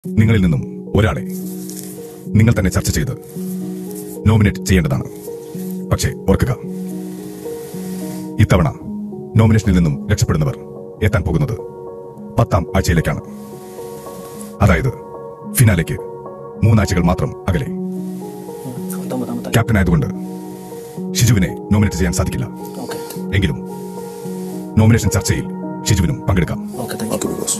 നിങ്ങളിൽ നിന്നും ഒരാളെ നിങ്ങൾ തന്നെ ചർച്ച ചെയ്ത് നോമിനേറ്റ് ചെയ്യേണ്ടതാണ് പക്ഷേ ഓർക്കുക ഇത്തവണ നോമിനേഷനിൽ നിന്നും രക്ഷപ്പെടുന്നവർ എത്താൻ പോകുന്നത് പത്താം ആഴ്ചയിലേക്കാണ് അതായത് ഫിനാലേക്ക് മൂന്നാഴ്ചകൾ മാത്രം അകലെ ഒമ്പതാമത്തെ ക്യാപ്റ്റൻ ആയതുകൊണ്ട് ഷിജുവിനെ നോമിനേറ്റ് ചെയ്യാൻ സാധിക്കില്ല ഓക്കെ എങ്കിലും നോമിനേഷൻ ചർച്ചയിൽ ഷിജുവിനും പങ്കെടുക്കാം okay thank okay big boss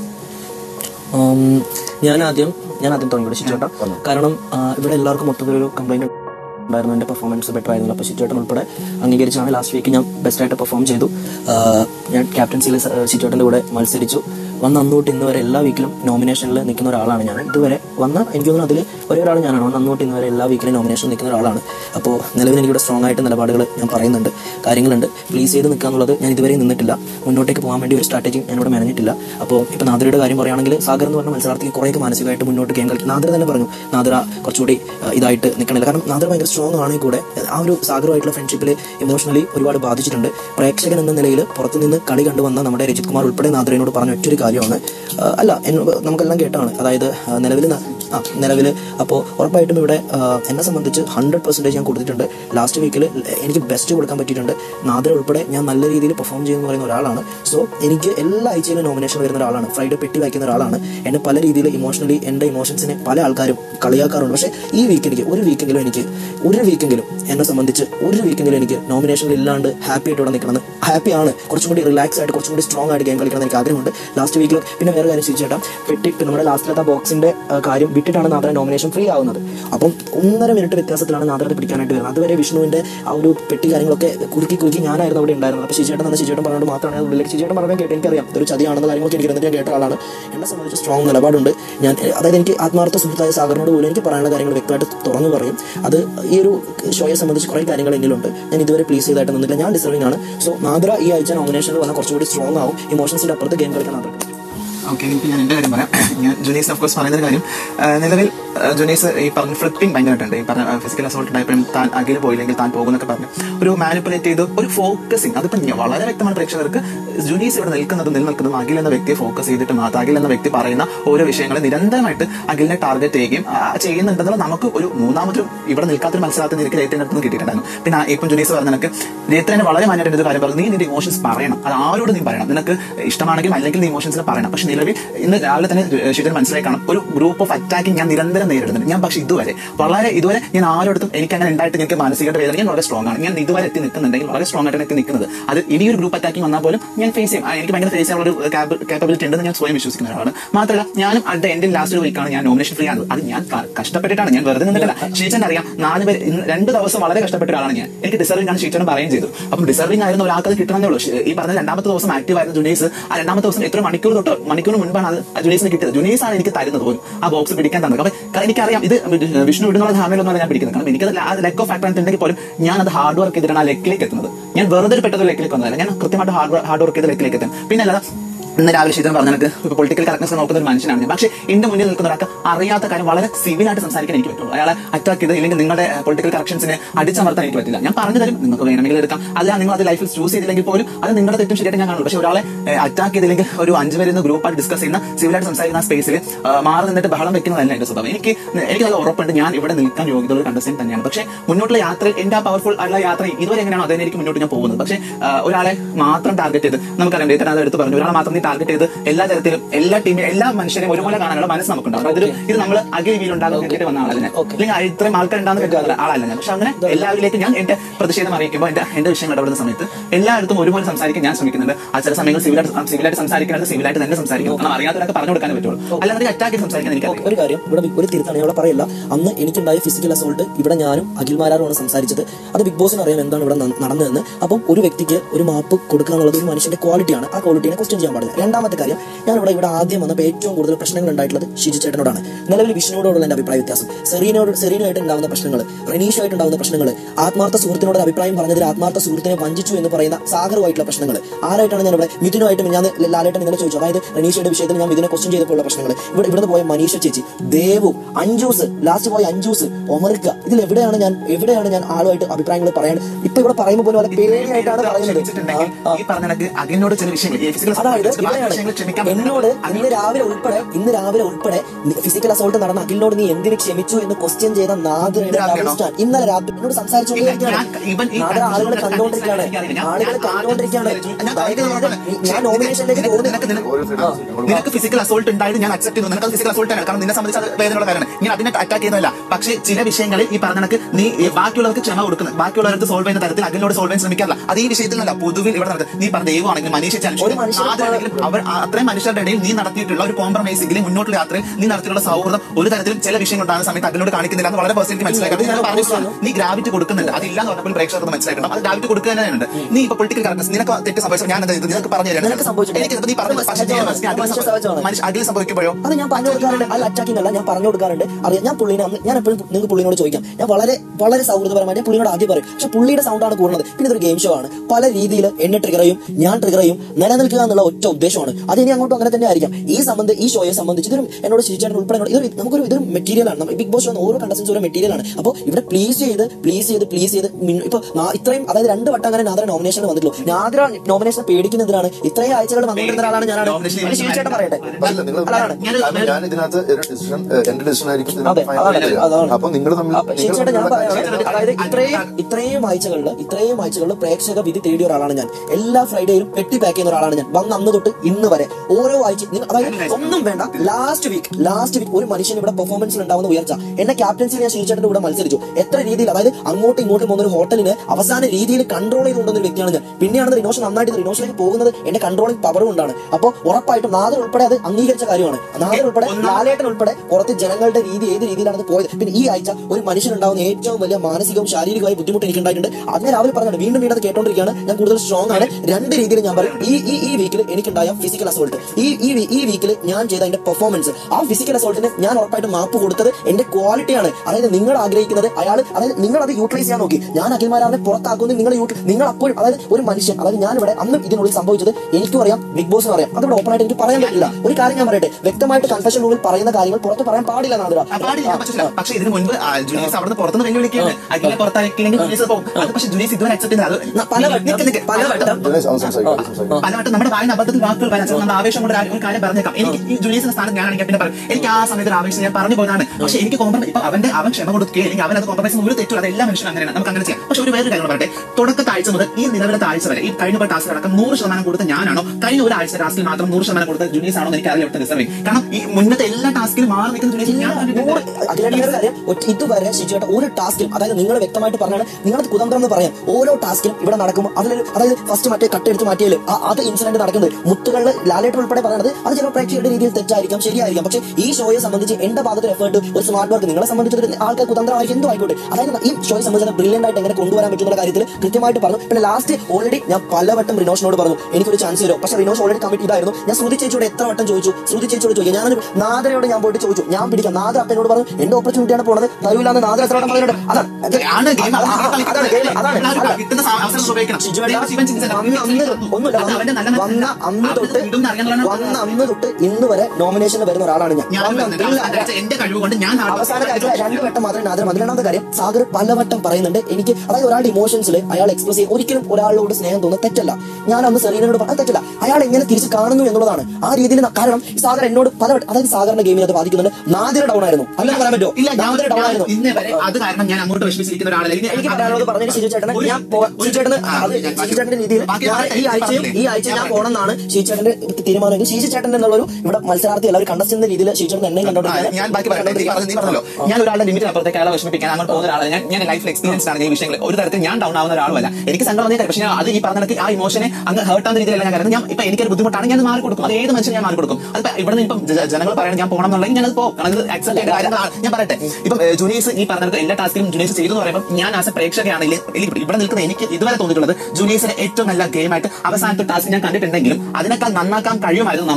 you ഞാൻ ആദ്യം ഞാൻ ആദ്യം തുടങ്ങി ശിച്ചേട്ടാ കാരണം ആ, ഇവിടെ എല്ലാവർക്കും മൊത്തത്തിലൊരു കംപ്ലൈന്റ് ഉണ്ടായിരുന്നു എൻ്റെ പെർഫോമൻസ് ബെറ്റർ ആയിരുന്നു അപ്പോൾ ശിച്ചേട്ടൻ ഉൾപ്പെടെ അംഗീകരിച്ചാണ് ലാസ്റ്റ് വീക്ക് ഞാൻ ബെസ്റ്റായിട്ട് പെർഫോം ചെയ്തു ആ, ഞാൻ ക്യാപ്റ്റൻസിയിൽ ശിച്ചേട്ടൻ്റെ കൂടെ മത്സരിച്ചു വന്ന അന്ന് തൊട്ട് ഇന്ന് വരെ എല്ലാ വീക്കിലും നോമിനേഷനിൽ നിൽക്കുന്ന ഒരാളാണ് ഞാൻ ഇതുവരെ വന്ന എനിക്ക് തോന്നുന്നു അതിൽ ഒരേ ഒരാൾ ഞാനാണ് വന്ന അന്ന് തൊട്ട് ഇന്ന് വരെ എല്ലാ വീക്കിലും നോമിനേഷൻ നിൽക്കുന്ന ഒരാളാണ് അപ്പോൾ നിലവിൽ എനിക്കിവിടെ സ്ട്രോങ് ആയിട്ട് നിലപാടുകൾ ഞാൻ പറയുന്നുണ്ട് കാര്യങ്ങളുണ്ട് പ്ലീസ് ചെയ്ത് നിൽക്കുക എന്നുള്ളത് ഞാൻ ഇതുവരെ നിന്നിട്ടില്ല മുന്നോട്ടേക്ക് പോകാൻ വേണ്ടി ഒരു സ്ട്രാറ്റജി ഞാനിവിടെ മെനഞ്ഞിട്ടില്ല അപ്പോൾ ഇപ്പോൾ നാദിരയുടെ കാര്യം പറയുകയാണെങ്കിൽ സാഗർ എന്ന് പറഞ്ഞ മത്സരാർത്ഥിക്ക് കുറേയൊക്കെ മാനസികമായിട്ട് മുന്നോട്ട് ഗെയിം കളിക്കും നാദിര തന്നെ പറഞ്ഞു നാദിര കുറച്ചുകൂടി ആ, ഇതായിട്ട് നിൽക്കണില്ല കാരണം നാദിര ഭയങ്കര സ്ട്രോങ് ആണെങ്കിൽ കൂടെ ആ ഒരു സാഗറുമായിട്ടുള്ള ഫ്രണ്ട്ഷിപ്പിൽ ഇമോഷണലി ഒരുപാട് ബാധിച്ചിട്ടുണ്ട് പ്രേക്ഷകൻ എന്ന നിലയിൽ പുറത്തുനിന്ന് കളി കണ്ടുവന്ന നമ്മുടെ രജിത് കുമാർ ഉൾപ്പെടെ നാദിരയോട് പറഞ്ഞ ഒറ്റൊരു കാര്യമാണ് ആ, അല്ല എന്നോട് നമുക്കെല്ലാം കേട്ടാണ് അതായത് നിലവിൽ ആ നിലവിൽ അപ്പോൾ ഉറപ്പായിട്ടും ഇവിടെ ആ, എന്നെ സംബന്ധിച്ച് ഹൺഡ്രഡ് പെർസെൻറ്റേജ് ഞാൻ കൊടുത്തിട്ടുണ്ട് ലാസ്റ്റ് വീക്കിൽ എനിക്ക് ബെസ്റ്റ് കൊടുക്കാൻ പറ്റിയിട്ടുണ്ട് നാദിര ഉൾപ്പെടെ ഞാൻ നല്ല രീതിയിൽ പെർഫോം ചെയ്യുന്ന പറയുന്ന ഒരാളാണ് സോ എനിക്ക് എല്ലാ ആഴ്ചയിലും നോമിനേഷൻ വരുന്ന ഒരാളാണ് ഫ്രൈഡേ പെട്ടി വായിക്കുന്ന ഒരാളാണ് എന്നെ പല രീതിയിൽ ഇമോഷണലി എൻ്റെ ഇമോഷൻസിനെ പല ആൾക്കാരും കളിയാക്കാറുണ്ട് പക്ഷേ ഈ വീക്ക് എനിക്ക് ഒരു വീക്കെങ്കിലും എനിക്ക് ഒരു വീക്കെങ്കിലും എന്നെ സംബന്ധിച്ച് ഒരു വീക്കെങ്കിലും എനിക്ക് നോമിനേഷനിൽ ഇല്ലാണ്ട് ഹാപ്പി ആയിട്ട് ഇവിടെ നിൽക്കണം ഹാപ്പി ആണ് കുറച്ചും കൂടി റിലാക്സ് ആയിട്ട് കുറച്ചും കൂടി സ്ട്രോങ് ആയിട്ട് ഗെയിം കളിക്കണം എന്ന് എനിക്ക് ആഗ്രഹമുണ്ട് ലാസ്റ്റ് വീക്കിൽ പിന്നെ വേറെ കാര്യം ചോദിച്ചേട്ടാ പെട്ടി ഇപ്പം നമ്മുടെ ലാസ്റ്റിലത്തെ ബോക്സിന്റെ ആ, കാര്യം വിട്ടിട്ടാണ് നാദര നോമിനേഷൻ ഫ്രീ ആവുന്നത് അപ്പം ഒന്നര മിനിറ്റ് വ്യത്യാസത്തിലാണ് നാദരത്തെ പിടിക്കാനായിട്ട് വരുന്നത് അതുവരെ വിഷ്ണുവിന്റെ ആ ഒരു പെട്ടി കാര്യങ്ങളൊക്കെ കുറുക്കി കുറുക്കി ഞാനായിരുന്നു അവിടെ ഉണ്ടായിരുന്നത് അപ്പോൾ ശിചേട്ടൻ തന്നെ ശിചേട്ടൻ പറഞ്ഞുകൊണ്ട് മാത്രമാണ് ഞാൻ ഉള്ളിലേക്ക് ശിചേട്ടൻ പറഞ്ഞാൽ കേട്ട് എനിക്കറിയാം ഇതൊരു ചതിയാണെന്ന കാര്യങ്ങളൊക്കെ എനിക്ക് ഇരുന്നിട്ട് ഞാൻ കേട്ട ആളാണ് എന്നെ സംബന്ധിച്ച് സ്ട്രോങ് നിലപാടുണ്ട് ഞാൻ അതായത് എനിക്ക് ആത്മാർത്ഥ സുഹൃത്തായ സാഗറിനോട് പോലും എനിക്ക് പറയാനുള്ള കാര്യങ്ങൾ വ്യക്തമായിട്ട് തുറന്നു പറയും അത് ഈ ഒരു ഷോയെ സംബന്ധിച്ച് കുറേ കാര്യങ്ങളെങ്കിലും ഉണ്ട് ഞാൻ ഇതുവരെ പ്ലീസ് ചെയ്തായിട്ട് നിന്നില്ല ഞാൻ ഡിസർവിംഗ് ആണ് സോ നാദ്ര ഈ ആഴ്ച നോമിനേഷനിൽ വന്നാൽ കുറച്ചുകൂടി സ്ട്രോങ് ആവും ഇമോഷൻസിന്റെ അപ്പുറത്ത് ഗെയിം കളിക്കാൻ നാദ്ര ഓക്കെ എനിക്ക് ഞാൻ എൻ്റെ കാര്യം പറയാം ഞാൻ ജുനീസ് ഓഫ് കോഴ്സ് പറയുന്ന ഒരു കാര്യം ആ, നിലവിൽ ആ, ജുനീസ് ഈ പറഞ്ഞ ഫ്ലിപ്പിംഗ് ഭയങ്കരമായിട്ടുണ്ട് ഈ പറഞ്ഞ ഫിസിക്കൽ അസോൾട്ട് ഉണ്ടായപ്പോഴും താൻ അകലെ പോയില്ലെങ്കിൽ താൻ പോകുന്നൊക്കെ പറഞ്ഞു ഒരു മാനിപ്പുലേറ്റ് ചെയ്ത് ഒരു ഫോക്കസിങ് അതിപ്പോൾ ഞാൻ വളരെ വ്യക്തമാണ് പ്രേക്ഷകർക്ക് ജുനീസ് ഇവിടെ നിൽക്കുന്നതും നിലനിൽക്കുന്നതും അഖിൽ എന്ന വ്യക്തിയെ ഫോക്കസ് ചെയ്തിട്ട് മാത്രം അഖിൽ എന്ന വ്യക്തി പറയുന്ന ഓരോ വിഷയങ്ങളെ നിരന്തരമായിട്ട് അഖിലിനെ ടാർഗറ്റ് ചെയ്യുകയും ആ, ചെയ്യുന്നുണ്ടെന്നുള്ള നമുക്ക് ഒരു മൂന്നാമതൊരു ഇവിടെ നിൽക്കാത്തൊരു മത്സരാർത്ഥി എനിക്ക് രേത്തിൻ്റെ അടുത്ത് നിന്ന് കിട്ടിയിട്ടുണ്ടായിരുന്നു പിന്നെ ആ ഇപ്പം ജുനീസ് പറഞ്ഞ നിനക്ക് രേത്തിനെ വളരെ മാനായിട്ട് ഒരു കാര്യം പറഞ്ഞു നീ നിന്റെ ഇമോഷൻസ് പറയണം അത് ആരോട് നീ പറയണം നിനക്ക് ഇഷ്ടമാണെങ്കിൽ അല്ലെങ്കിൽ നീ ഇമോഷൻസിനെ പറയണം പക്ഷെ നിലവിൽ ഇന്ന് രാവിലെ തന്നെ ഷിജൻ മനസ്സിലായി കാണും ഒരു ഗ്രൂപ്പ് ഓഫ് അറ്റാക്കിംഗ് ഞാൻ നിരന്തരം നേരിടുന്നുണ്ട് ഞാൻ പക്ഷേ ഇതുവരെ വളരെ ഇതുവരെ ഞാൻ ആരോടത്തും എനിക്ക് അങ്ങനെ ഉണ്ടായിട്ട് എനിക്ക് മാനസികമായിട്ട് വേദന ഞാൻ വളരെ സ്ട്രോങ് ആണ് ഞാൻ ഇതുവരെ എത്തി നിൽക്കുന്നുണ്ടെങ്കിൽ വളരെ സ്ട്രോങ് ആയിട്ട് എത്തി നിൽക്കുന്നത് അത് ഇനി ഒരു ഗ്രൂപ്പ് അറ്റാക്കിംഗ് വന്നാൽ പോലും ഞാൻ ഫേസ് ചെയ്യും ആ, എനിക്ക് ഭയങ്കര ഫേസ് ചെയ്യാനുള്ള ഒരു കാപ്പബിലിറ്റി ഉണ്ടെന്ന് ഞാൻ സ്വയം വിശ്വസിക്കുന്ന ഒരാളാണ് മാത്രമല്ല ഞാനും അറ്റ് എന്റെ ലാസ്റ്റ് ഒരു വീക്കാണ് ഞാൻ നോമിനേഷൻ ഫ്രീ ആണ് അത് ഞാൻ ക- കഷ്ടപ്പെട്ടിട്ടാണ് ഞാൻ വെറുതെ നിന്നിട്ടില്ല ഷീച്ചൻ അറിയാം നാല് പേര് ഇന്ന് രണ്ട് ദിവസം വളരെ കഷ്ടപ്പെട്ട ഒരാളാണ് ഞാൻ എനിക്ക് ഡിസർവിംഗ് ആണ് ഷീച്ചൻ പറയുകയും ചെയ്തു അപ്പം ഡിസർവിംഗ് ആയിരുന്ന ഒരാൾക്ക് അത് കിട്ടണമെന്നേ ഉള്ളൂ ഷ്- ഈ പറഞ്ഞ രണ്ടാമത്തെ ദിവസം ആക്റ്റീവ് ആയിരുന്ന ജുനീസ് ആ രണ്ടാമത്തെ ദിവസം എത്ര മണിക്കൂർ തൊട്ട് മണിക്കൂർ മുൻപാണ് അത് ആ ജുനീസിന് കിട്ടിയത് ജുനീസ് ആണ് എനിക്ക് തരുന്നത് പോലും ആ ബോക്സ് പിടിക്കാൻ തന്നത് അപ്പൊ ക- എനിക്കറിയാം ഇത് വിഷ്ണു ഇടുന്നുള്ള ധാമയിലൊന്നും ഞാൻ പിടിക്കുന്നത് കാരണം എനിക്കത് ആ ലെക്ക് ഓഫ് ഫാക്ടർ ഉണ്ടെങ്കിൽ പോലും ഞാൻ അത് ഹാർഡ് വർക്ക് ചെയ്തിട്ടാണ് ആ ലെക്കിലേക്ക് എത്തുന്നത് ഞാൻ വെറുതെ ഒരു പെട്ടെന്ന് ലെക്കിലേക്ക് വന്നതല്ല ഞാൻ കൃത്യമായിട്ട് ഹാർഡ് ഹാർഡ് വർക്ക് ചെയ്ത് ലെക്കിലേക്ക് എത്തും പിന്നെ അല്ലാതെ ഇന്ന് രാവിലെ ശീതം പറഞ്ഞ കണക്ക് ഇപ്പൊ പൊളിറ്റിക്കൽ കറക്റ്റ്നസ് നോക്കുന്ന ഒരു മനുഷ്യനാണ് ഞാൻ പക്ഷേ എന്റെ മുന്നിൽ നിൽക്കുന്ന ഒരാൾക്ക് അറിയാത്ത കാര്യം വളരെ സിവിലായിട്ട് സംസാരിക്കാൻ എനിക്ക് പറ്റുള്ളൂ അയാളെ അറ്റാക്ക് ചെയ്ത് ഇല്ലെങ്കിൽ നിങ്ങളുടെ പൊളിറ്റിക്കൽ കറക്ഷൻസിനെ അടിച്ചമർത്താൻ എനിക്ക് പറ്റില്ല ഞാൻ പറഞ്ഞു തരും നിങ്ങൾക്ക് വേണമെങ്കിൽ എടുക്കാം അല്ല നിങ്ങൾ അത് ലൈഫിൽ ചൂസ് ചെയ്തില്ലെങ്കിൽ പോലും അത് നിങ്ങളുടെ തെറ്റും ശരിയായിട്ട് ഞാൻ കാണുള്ളൂ പക്ഷേ ഒരാളെ അറ്റാക്ക് ചെയ്തില്ലെങ്കിൽ ഒരു അഞ്ച് പേരുന്ന ഗ്രൂപ്പായിട്ട് ഡിസ്കസ് ചെയ്യുന്ന സിവിലായിട്ട് സംസാരിക്കുന്ന സ്പേസിൽ മാറി നിന്നിട്ട് ബഹളം വെക്കുന്നതല്ല എന്റെ സ്വഭാവം എനിക്ക് എനിക്ക് നല്ല ഉറപ്പുണ്ട് ഞാൻ ഇവിടെ നിൽക്കാൻ യോഗ്യതയുള്ള കണ്ടസ്റ്റന്റ് തന്നെയാണ് പക്ഷേ മുന്നോട്ടുള്ള യാത്രയിൽ എന്റെ ആ പവർഫുൾ ആയിട്ടുള്ള യാത്ര ഇതുവരെ എങ്ങനെയാണോ അതേ എനിക്ക് മുന്നോട്ട് ഞാൻ പോകുന്നത് പക്ഷേ ആ, ഒരാളെ മാത്രം ടാർഗറ്റ് ചെയ്ത് നമുക്കറിയാം ഡേറ്റ അത് എടുത്ത് പറഞ്ഞു ഒരാളെ മാത്രം നീ ടാർഗറ്റ് ചെയ്ത് എല്ലാ തരത്തിലും എല്ലാ ടീമിലും എല്ലാ മനുഷ്യരെയും ഒരുപോലെ കാണാനുള്ള മനസ്സ് നമുക്കുണ്ടാവും അതൊരു ഇത് നമ്മൾ അഖിൽ വീൽ ഉണ്ടാകാൻ വേണ്ടിയിട്ട് വന്ന ആളല്ല ഞാൻ. Okay. അല്ലെങ്കിൽ ഇത്രയും ആൾക്കാർ ഉണ്ടാകുന്ന കരുതുന്ന ആളല്ല ഞാൻ പക്ഷെ അങ്ങനെ എല്ലാവരിലേക്കും ഞാൻ എന്റെ പ്രതിഷേധം അറിയിക്കുമ്പോൾ എന്റെ എന്റെ വിഷയങ്ങൾ ഇടപെടുന്ന സമയത്ത് എല്ലായിടത്തും ഒരുപോലെ സംസാരിക്കാൻ ഞാൻ ശ്രമിക്കുന്നുണ്ട് ആ ചില സമയങ്ങൾ സിവിലായിട്ട് സിവിലായിട്ട് സംസാരിക്കുന്നത് സിവിലായിട്ട് തന്നെ സംസാരിക്കണം കാരണം അറിയാത്തവരൊക്കെ പറഞ്ഞു കൊടുക്കാനേ പറ്റുള്ളൂ അല്ലാതെ അറ്റാക്ക് ചെയ്ത് സംസാരിക്കാൻ എനിക്ക് ഓക്കേ, ഒരു കാര്യം ഇവിടെ ഒരു തിരുത്താണ് ഞാൻ ഇവിടെ പറയില്ല അന്ന് എനിക്കുണ്ടായ ഫിസിക്കൽ അസോൾട്ട് ഇവിടെ ഞാനും അഖിൽമാരാറുമാണ് സംസാരിച്ചത് അത് ബിഗ് ബോസിന് അറിയാം എന്താണ് ഇവിടെ ന- നടന്നതെന്ന് അപ്പം ഒരു വ്യക്തിക്ക് ഒരു മാപ്പ് കൊടുക്കുക എന്നുള്ളത് ഒരു മനുഷ്യന്റെ ക്വാളിറ്റിയാണ് ആ ക്വാളിറ്റിനെ ക്വസ്റ്റ്യൻ ചെയ്യാൻ പാടില്ല രണ്ടാമത്തെ കാര്യം ഞാൻ ഇവിടെ ഇവിടെ ആദ്യം വന്നപ്പോൾ ഏറ്റവും കൂടുതൽ പ്രശ്നങ്ങൾ ഉണ്ടായിട്ടുള്ളത് ഷിജു ചേട്ടനോടാണ് നിലവിൽ വിഷ്ണുവിനോടുള്ള എൻ്റെ അഭിപ്രായ വ്യത്യാസം സെറീനോട് സെറീനുമായിട്ട് ഉണ്ടാകുന്ന പ്രശ്നങ്ങൾ റെനീഷുമായിട്ട് ഉണ്ടാകുന്ന പ്രശ്നങ്ങൾ ആത്മാർത്ഥ സുഹൃത്തിനോട് ഒരു അഭിപ്രായം പറഞ്ഞതിൽ ആത്മാർത്ഥ സുഹൃത്തിനെ വഞ്ചിച്ചു എന്ന് പറയുന്ന സാഗറുമായിട്ടുള്ള പ്രശ്നങ്ങൾ ആരായിട്ടാണ് ഞാൻ ഇവിടെ മിഥുനുമായിട്ട് ഞാൻ ലാലേട്ടൻ ഇന്നലെ ചോദിച്ചു അതായത് റെനീഷയുടെ വിഷയത്തിൽ ഞാൻ മിഥുനെ ക്വസ്റ്റ്യൻ ചെയ്തപ്പോഴുള്ള പ്രശ്നങ്ങൾ ഇവിടെ ഇവിടുന്ന് പോയ മനീഷ ചേച്ചി ദേവു അഞ്ചൂസ് ലാസ്റ്റ് പോയ അഞ്ചൂസ് ഒമർക്ക ഇതിൽ എവിടെയാണ് ഞാൻ എവിടെയാണ് ഞാൻ ആളുമായിട്ട് അഭിപ്രായങ്ങൾ പറയാൻ ഇപ്പൊ ഇവിടെ പറയുമ്പോൾ പോലും വളരെ പേടിയായിട്ടാണ് പറയുന്നത് ക്ഷമിച്ചിട്ടുണ്ടെങ്കിൽ ആ, ആ. ഈ പറഞ്ഞ കണക്ക് അഖിലിനോട് ചില വിഷയങ്ങൾ ഈ physical അതായത് ബാക്കി ഇവിടെയാണ് വിഷയങ്ങൾ ക്ഷമിക്കാൻ പറ്റില്ല. എന്നോട് അഖിൽ- ഇന്ന് രാവിലെ ഉൾപ്പെടെ ഇന്ന് രാവിലെ ഉൾപ്പെടെ ഫിസിക്കൽ അസോൾട്ട് നടന്ന അഖിലിനോട് നീ എന്തിന് ക്ഷമിച്ചു എന്ന് ക്വസ്റ്റ്യൻ ചെയ്ത നാദർ ഇന്ന് രാത്രിയാണോ? ഇന്നലെ രാത്രി എന്നോട് സംസാരിച്ചുകൊണ്ടിരിക്കുകയാണ് ഞാൻ- ഇവൻ ഈ നാദർ ആളുകൾ കൺഫ്യൂഷൻ കണ്ടുകൊണ്ടിരിക്കുകയാണ് ഞാൻ- ആളുകൾ ഞാൻ- കണ്ടുകൊണ്ടിരിക്കുകയാണ് ഞാൻ ദയവ് ചെയ്ത് പറഞ്ഞത് ഞാൻ നോമിനേഷനിലേക്ക് നിനക്ക് പോകുന്നില്ല നിനക്ക് നിനക്ക് നിനക്ക് ഫിസിക്കൽ അസോൾട്ട് ഉണ്ടായത് ഞാൻ അക്സെപ്റ്റ് ചെയ്യുന്നു നിനക്ക് ഫിസിക്കൽ അസോൾട്ട് ആണ് കാരണം നിന്നെ സംബന്ധിച്ച് അത് വേദനയുള്ള കാര്യമാണ് ഞാൻ അതിനെ അറ്റാക്ക് ചെയ്യുന്നില്ല പക്ഷേ ചില വിഷയങ്ങളിൽ ഈ പറഞ്ഞ കണക്ക് നീ ഈ ബാക്കിയുള്ളവർക്ക് ക്ഷമ കൊടുക്കുന്നത് ബാക്കിയുള്ളവർക്ക് സോൾവ് ചെയ്യുന്ന തരത്തിൽ അഖിലിനോട് സോൾവ് ചെയ്യാൻ ശ്രമിക്കാറില്ല അത് ഈ വിഷയത്തിലല്ല പൊതുവിൽ ഇവിടെ നടക്കുന്നത് നീ പറഞ്ഞ ദൈവമാണെങ്കിലും മനീഷ ഒരു മനുഷ്യൻ ആദ്യമാണെങ്കിലും അവർ അത്രയും മനുഷ്യരുടെ ഇടയിൽ നീ നടത്തിയിട്ടുള്ള ഒരു കോംപ്രമൈസിംഗിൽ മുന്നോട്ടുള്ള യാത്രയിൽ നീ നടത്തിയിട്ടുള്ള സൗഹൃദം ഒരു തരത്തിലും ചില വിഷയങ്ങൾ ഉണ്ടാകുന്ന സമയത്ത് അഖിലിനോട് കാണിക്കുന്നില്ല എന്ന് വളരെ പേഴ്സണലി മനസ്സിലാക്കി ഞാൻ പറഞ്ഞു നീ ഗ്രാവിറ്റി കൊടുക്കുന്നുണ്ട് അതില്ലാന്ന് പറഞ്ഞപ്പോൾ പ്രേക്ഷകർക്ക് മനസ്സിലാക്കണം അത് ഗ്രാവിറ്റി കൊടുക്കുക തന്നെയുണ്ട് നീ ഇപ്പൊ പൊളിറ്റിക്കൽ കറക്റ്റ്നസ് നിനക്ക് തെറ്റ് സംഭവിച്ചു ഞാൻ എന്താ ചെയ്തത്? നിനക്ക് പറഞ്ഞു തരാം നിനക്ക് സംഭവിച്ചിട്ടില്ല. എനിക്ക് നീ പറഞ്ഞു പക്ഷേ ഞാൻ മനസ്സിലാക്കി അഖിൽ മനുഷ്യ സഹജമാണ്. മനുഷ്യ അഖിൽ സംഭവിക്കുമ്പോഴോ അത് ഞാൻ പറഞ്ഞു കൊടുക്കാറുണ്ട് അത് അറ്റാക്കിംഗ് അല്ല ഞാൻ പറഞ്ഞു കൊടുക്കാറുണ്ട് അറിയാം ഞാൻ പുള്ളിനെ അന്ന് ഞാൻ എപ്പോഴും നിങ്ങൾക്ക് പുള്ളിനോട് ചോദിക്കാം ഞാൻ വളരെ വളരെ സൗഹൃദപരമായിട്ട് പുള്ളിനോട് ആദ്യം പറയും പക്ഷെ പുള്ളിയുടെ സൗണ്ടാണ് കൂടുന്നത് പിന്നെ ഇതൊരു ഗെയിം ഷോ ആണ് പല രീതിയിൽ എന്നെ ട്രിഗർ ചെയ്യും ഞാൻ ട്രിഗർ ചെയ്യും നിലനിൽക്കുക എന്നുള്ള ഒറ്റ ഉദ്ദേശമാണ് അത് ഇനി അങ്ങോട്ടും അങ്ങനെ തന്നെ ആയിരിക്കാം ഈ സംബന്ധം ഈ ഷോയെ സംബന്ധിച്ച് ഇതൊരു എന്നോട് ശിരിച്ചാൻ ഉൾപ്പെടെ എന്നോട് ഇതൊരു നമുക്കൊരു ഇതൊരു മെറ്റീരിയൽ ആണ് നമ്മൾ ബിഗ് ബോസ് വന്ന ഓരോ കണ്ടസ്റ്റൻസ് ഓരോ മെറ്റീരിയൽ ആണ് അപ്പോൾ ഇവിടെ പ്ലീസ് ചെയ്ത് പ്ലീസ് ചെയ്ത് പ്ലീസ് ചെയ്ത് മിൻ- ഇപ്പൊ നാ- ഇത്രയും അതായത് രണ്ട് വട്ടം അങ്ങനെ നാദ്ര നോമിനേഷൻ വന്നിട്ടുള്ളൂ നാദ്ര നോമിനേഷൻ പേടിക്കുന്നതിനാണ് ഇത്രയും ആഴ്ചകൾ വന്നുകൊണ്ടിരുന്ന ഒരാളാണ് ഞാനാണ് Nomination അത് ശിരിച്ചേട്ടൻ പറയട്ടെ അല്ല നിങ്ങൾ അതാണ് കാരണം ഞാൻ ഇതിനകത്ത് ഒരു ഡിസിഷൻ എന്റെ ഡിസിഷൻ ആയിരിക്കും ഇതിനകത്ത് അതെ, final അതാണ്, ആയിട്ട് വരിക. അതാണ്. അപ്പൊ നിങ്ങൾ തമ്മിൽ അപ്പൊ നിങ്ങൾ ശരിച്ചേട്ടാ ഞാൻ തമ്മിലുള്ള പറയാണ് കാര്യം- അതായത് ഇത്രയും ഇത്രയും ആഴ്ചകളിൽ ഇത്രയും ആഴ്ചകളിൽ പ്രേക്ഷക വിധി തേടിയ ഒരാളാണ് ഞാൻ എല്ലാ ഫ്രൈഡേയിലും പെട്ടി പാക്ക് ചെയ്യുന്ന ഒരാളാണ് ഞാൻ വന്ന് അന്ന് തൊട്ട് ഇന്ന് വരെ ഓരോ ആഴ്ച നിങ്ങൾ- അതായത് ഒന്നും വേണ്ട ലാസ്റ്റ് വീക്ക് ലാസ്റ്റ് വീക്ക് ഒരു മനുഷ്യൻ ഇവിടെ പെർഫോമൻസിൽ ഉണ്ടാവുന്ന ഉയർച്ച എന്നെ ക്യാപ്റ്റൻസിൽ ഞാൻ ശീലിച്ചേട്ടൻ്റെ കൂടെ മത്സരിച്ചു എത്ര രീതിയിൽ അതായത് അങ്ങോട്ടും ഇങ്ങോട്ടും പോകുന്ന ഒരു ഹോട്ടലിന് അവസാന രീതിയിൽ കൺട്രോൾ ചെയ്തുകൊണ്ടുന്ന ഒരു വ്യക്തിയാണ് ഞാൻ പിന്നെയാണ് റിനോഷൻ നന്നായിട്ട് റിനോഷനിലേക്ക് പോകുന്നത് എന്റെ കൺട്രോളിംഗ് പവർ കൊണ്ടാണ് അപ്പോൾ ഉറപ്പായിട്ടും നാദർ ഉൾപ്പെടെ അത് അംഗീകരിച്ച കാര്യമാണ് നാദർ ഉൾപ്പെടെ ലാലേട്ടൻ ഉൾപ്പെടെ പുറത്ത് ജനങ്ങളുടെ രീതി ഏത് രീതിയിലാണ് അത് പോയത് പിന്നെ ഈ ആഴ്ച ഒരു മനുഷ്യനുണ്ടാവുന്ന ഏറ്റവും വലിയ മാനസികവും ശാരീരികമായി ബുദ്ധിമുട്ട് എനിക്ക് ഉണ്ടായിട്ടുണ്ട് അത് ഞാൻ രാവിലെ പറഞ്ഞത് വീണ്ടും വീണ്ടും അത് കേട്ടോണ്ടിരിക്കുകയാണ് ഞാൻ കൂടുതൽ സ്ട്രോങ് ആണ് രണ്ട് രീതിയിൽ ഞാൻ പറയും ഈ ഈ ഈ വീക്കിൽ എനിക്കുണ്ടായ ഫിസിക്കൽ അസോൾട്ട് ഈ ഈ വി- ഈ വീക്കിൽ ഞാൻ ചെയ്ത എന്റെ പെർഫോമൻസ് ആ ഫിസിക്കൽ അസോൾട്ടിന് ഞാൻ ഉറപ്പായിട്ടും മാപ്പ് കൊടുത്തത് എന്റെ ക്വാളിറ്റിയാണ് അതായത് നിങ്ങൾ ആഗ്രഹിക്കുന്നത് അയാൾ അതായത് നിങ്ങൾ അത് യൂട്ടിലൈസ് ചെയ്യാൻ നോക്കി ഞാൻ അഖിൽമാരാറിനെ പുറത്താക്കുന്നത് നിങ്ങൾ യൂട്ടി നിങ്ങൾ അപ്പോഴും അതായത് ഒരു മനുഷ്യൻ അതായത് ഞാൻ ഇവിടെ അന്ന് ഇതിനുള്ളിൽ സംഭവിച്ചത് എനിക്കും അറിയാം ബിഗ് ബോസിനും അറിയാം അതിവിടെ ഓപ്പൺ ആയിട്ട് എനിക്ക് പറയാൻ പറ്റില്ല ഒരു കാര്യം ഞാൻ പറയട്ടെ വ്യക്തമായിട്ട് കൺഫെഷൻ റൂമിൽ പറയുന്ന കാര്യങ്ങൾ പുറത്ത് പറയാൻ പാടില്ല നാദിറ. ആ, പാടില്ല, ഞാൻ പറ്റില്ല. പക്ഷേ ഇതിന് മുൻപ് ആ, ജുനീസ് അവിടുന്ന് പുറത്തുനിന്ന് വെല്ലുവിളിക്കുകയാണ് അഖിലെ പുറത്താക്കിയില്ലെങ്കിൽ ജുനീസ് പോകും അത് പക്ഷേ ജുനീസ് ഇതുവരെ അക്സെപ്റ്റ് ചെയ്യുന്നത് ന- പല വട്ടം പല വട്ടം ജുനൈസ് അവൻ സംസാരിക്കും സംസാരിക്കും പലവട്ടം നമ്മുടെ വായന അബദ്ധത്തിൽ വാക്കുകൾ പറയാൻ നമ്മുടെ ആവേശം കൊണ്ട് ഒരു കാര്യം പറഞ്ഞേക്കാം എനിക്ക് ഈ ജുനീസിന്റെ സ്ഥാനം ഞാനാണെങ്കിൽ പിന്നെ പറയും എനിക്ക് ആ സമയത്ത് ഒരു ആവേശം ഞാൻ പറഞ്ഞു പോയതാണ് പക്ഷേ എനിക്ക് കോംപ്രമൈസ് ഇപ്പൊ അവന്റെ അവൻ ക്ഷമ കൊടുക്കുകയും അല്ലെങ്കിൽ അവൻ അത് കോംപ്രമൈസ് ഒരു തെറ്റും അത് എല്ലാ മനുഷ്യനും അങ്ങനെയാണ് നമുക്ക് അങ്ങനെ ചെയ്യാം പക്ഷേ ഒരു വേറെ കാര്യം പറയട്ടെ തുടക്കത്തെ ആഴ്ച മുതൽ ഈ നിലവിലത്തെ ആഴ്ച വരെ ഈ കഴിഞ്ഞ പോയ ടാസ്ക് അടക്കം നൂറ് ശതമാനം കൊടുത്ത ഞാനാണോ കഴിഞ്ഞ ഒരു ആഴ്ച ടാസ്കിൽ മാത്രം നൂറ് ശതമാനം കൊടുത്ത ജുനീസ് ആണോ എന്ന് എനിക്ക് അറിയാം റിസർവ് കാരണം ഈ മുന്നത്തെ എല്ലാ ടാസ്കിലും മാറി നിൽക്കുന്ന ജുനീസ് ഞാൻ കണ്ടിട്ടുണ്ട്. അതിലേറെ കാര്യം ഒറ്റ- ഇതുവരെ ശിശുവേട്ട ഒരു ടാസ്കിലും അതായത് നിങ്ങൾ വ്യക്തമായിട്ട് പറഞ്ഞാൽ നിങ്ങളത് കുതന്ത്രം എന്ന് പറയാം ഓരോ ടാസ്കിലും ഇവിടെ നടക്കുമ്പോൾ അതിലൊരു അതായത് ഫസ്റ്റ് മറ്റേ കട്ടെടുത്ത് മാറ്റിയാലും ആ അത് ഇൻസിഡന്റ് നടക്കുന്നത് മുത്തുകളിൽ ലാലേട്ടർ ഉൾപ്പെടെ പറയുന്നത് അത് ചില പ്രേക്ഷകരുടെ രീതിയിൽ തെറ്റായിരിക്കാം ശരിയായിരിക്കാം പക്ഷേ ഈ ഷോയെ സംബന്ധിച്ച് എന്റെ ഭാഗത്ത് എഫേർട്ട് ഒരു സ്മാർട്ട് വർക്ക് നിങ്ങളെ സംബന്ധിച്ചത് ആൾക്കാർ കുതന്ത്രമായിരിക്കും എന്തോ ആയിക്കോട്ടെ അതായത് ഈ ഷോയെ സംബന്ധിച്ച് ബ്രില്യൻ്റ് ആയിട്ട് എങ്ങനെ കൊണ്ടുവരാൻ പറ്റുന്ന കാര്യത്തിൽ കൃത്യമായിട്ട് പറഞ്ഞു പിന്നെ ലാസ്റ്റ് ഓൾറെഡി ഞാൻ പലവട്ടം റിനോഷിനോട് പറഞ്ഞു എനിക്കൊരു ചാൻസ് തരുമോ പക്ഷേ റിനോഷ് ഓൾറെഡി കമ്മിറ്റ് ഇതായിരുന്നു ഞാൻ ശ്രുതി ചേച്ചിയോട് എത്ര വട്ടം ചോദിച്ചു ശ്രുതി ചേച്ചിയോട് ചോദിച്ചു ഞാനൊരു നാദരയോട് ഞാൻ പോയിട്ട് ചോദിച്ചു ഞാൻ പിടിക്കാം നാദർ അപ്പൊ എന്നോട് പറഞ്ഞു എന്റെ ഓപ്പർച്യൂണിറ്റിയാണ് പോണത് തരൂലെന്ന് നാദർ എത്ര വട്ടം പറഞ്ഞിട്ടുണ്ട് അതാണ് അത് ആണ് game. ആ, ആ, ആ, അതാണ് game. അതാണ് എല്ലാവരും അല്ല. കിട്ടുന്ന സ- അവസരം ഉപയോഗിക്കണം. ഷിജുവേട്ടാ, ദൈവം ശിവൻ ചിന്തിച്ചത് വന്ന അന്ന് ഒന്നുമില്ല അത് അവന്റെ നല്ല വന്ന- വന്ന അന്ന് അവന് തൊട്ട് ഇടുമെന്ന് അറിയാനുള്ളതാണ് വന്ന അന്ന് തൊട്ട് ഇന്ന് വരെ നോമിനേഷനിൽ വരുന്ന ഒരാളാണ് ഞാൻ ഞാൻ വന്ന വരുന്നില്ല. ഇല്ല, അവസാന ആഴ്ച എന്റെ കഴിവ് കൊണ്ട് ഞാൻ hard work അവസാന ചെയ്തു. കാഴ്ച രണ്ട് വട്ടം മാത്രമേ നാദർ മതി രണ്ടാമത്തെ കാര്യം സാഗർ പലവട്ടം പറയുന്നുണ്ട് എനിക്ക് അതായത് ഒരാളുടെ ഇമോഷൻസിൽ അയാൾ എക്സ്പ്രസ് ചെയ്യും ഒരിക്കലും ഒരാളോട് സ്നേഹം തോന്നുന്നത് തെറ്റല്ല ഞാൻ അന്ന് സെറീനോട് പറഞ്ഞത് തെറ്റല്ല അയാൾ എങ്ങനെ തിരിച്ച് കാണുന്നു എന്നുള്ളതാണ് ആ രീതിയിൽ ന- കാരണം സാഗർ എന്നോട് പലവട്ടം അതായത് സാഗറിന്റെ ഗെയിമിനെ അത് ബാധിക്കുന്നുണ്ട് നാദിര ഡൗൺ ആയിരുന്നു അല്ലെന്ന് പറയാൻ പറ്റുമോ ഇല്ല ഞാൻ നാദിര ഡൗൺ ആയിരുന്നു ഇന്നേ വരെ അത് കാരണം ഞാൻ അങ്ങോട്ട് വിശ്വസിക്കുന്ന ഒരാളല്ല ഇനി- എനിക്ക് പറയാനുള്ളത് പറഞ്ഞതിന് ഷിജു ചേട്ടന് ഒരു- ഞാൻ പോ- ഒരു- ഷിജു ചേട്ടന് ആ, അത് ഞാൻ ബാക്കി- ഷിജു ചേട്ടന്റെ രീതിയിൽ ബാക്കി ഞാൻ പറയട്ടെ, ഈ ആഴ്ചയും പറഞ്ഞില്ലേ? ഈ ആഴ്ച ഞാൻ ഞാൻ പോണെന്നാണ് ഷിജു ചേട്ടന്റെ തീരുമാനമെങ്കിൽ ഷിജു ചേട്ടൻ എന്നുള്ളൊരു ഇവിടെ മത്സരാർത്ഥി അല്ല ഒരു കണ്ടസ്റ്റന്റ് രീതിയിൽ ഷിജു ചേട്ടൻ എന്നെയും ആ, ഞാൻ ബാക്കി പറയട്ടെ നീ പറഞ്ഞു നീ പറഞ്ഞല്ലോ ഞാൻ ഒരാളുടെ ലിമിറ്റിന് അപ്പുറത്തേക്ക് അയാളെ വിഷമിപ്പിക്കാൻ അങ്ങോട്ട് പോകുന്ന ഒരാളല്ല ഞാൻ ഞാൻ ലൈഫിൽ എക്സ്പീരിയൻസ് ആണ് ഈ വിഷയങ്ങൾ ഒരു തരത്തിൽ ഞാൻ ഡൗൺ ആവുന്ന ഒരാളുമല്ല എനിക്ക് സങ്കടം വന്നേ പക്ഷേ ഞാൻ അത് ഈ പറഞ്ഞ കണക്ക് ആ ഇമോഷനെ അങ്ങ് ഹേർട്ട് ആവുന്ന രീതിയിലല്ല ഞാൻ കാരണം ഞാൻ ഇപ്പൊ എനിക്കൊരു ബുദ്ധിമുട്ടാണ് ഞാൻ മാറി കൊടുക്കും അത് ഏത് മനുഷ്യനും ഞാൻ മാറി കൊടുക്കും അത് ഇവിടെ നിന്ന് ഇപ്പം ജ- ജനങ്ങൾ പറയണം ഞാൻ പോകണം എന്നുണ്ടെങ്കിൽ ഞാൻ അത് പോകും കാരണം ഇത് അക്സെപ്റ്റ് ചെയ്യേണ്ട കാര്യങ്ങളാണ് ഞാൻ പറയട്ടെ ഇപ്പം ഏഹ്, ജുനീസ് ഈ പറഞ്ഞ കണക്ക് എല്ലാ ടാസ്കിലും ജുനീസ് ചെയ്തു എന്ന് പറയുമ്പോൾ ഞാൻ ആസ് എ പ്രേക്ഷകയാണെങ്കിൽ എനിക്ക് ഇവിടെ നിൽക്കുന്ന എനിക്ക് ഇതുവരെ തോന്നിയിട്ടുള്ളത് ജുനീസിന്റെ ഏറ്റവും നല്ല ഗെയിമായിട്ട് അവസാനത്തെ ടാസ്ക് ഞാൻ കണ്ടിട്ടുണ്ടെങ്കിലും അതിനേക്കാൾ നന്നാക്കാൻ കഴിയുമായിരുന്നു നമുക്കും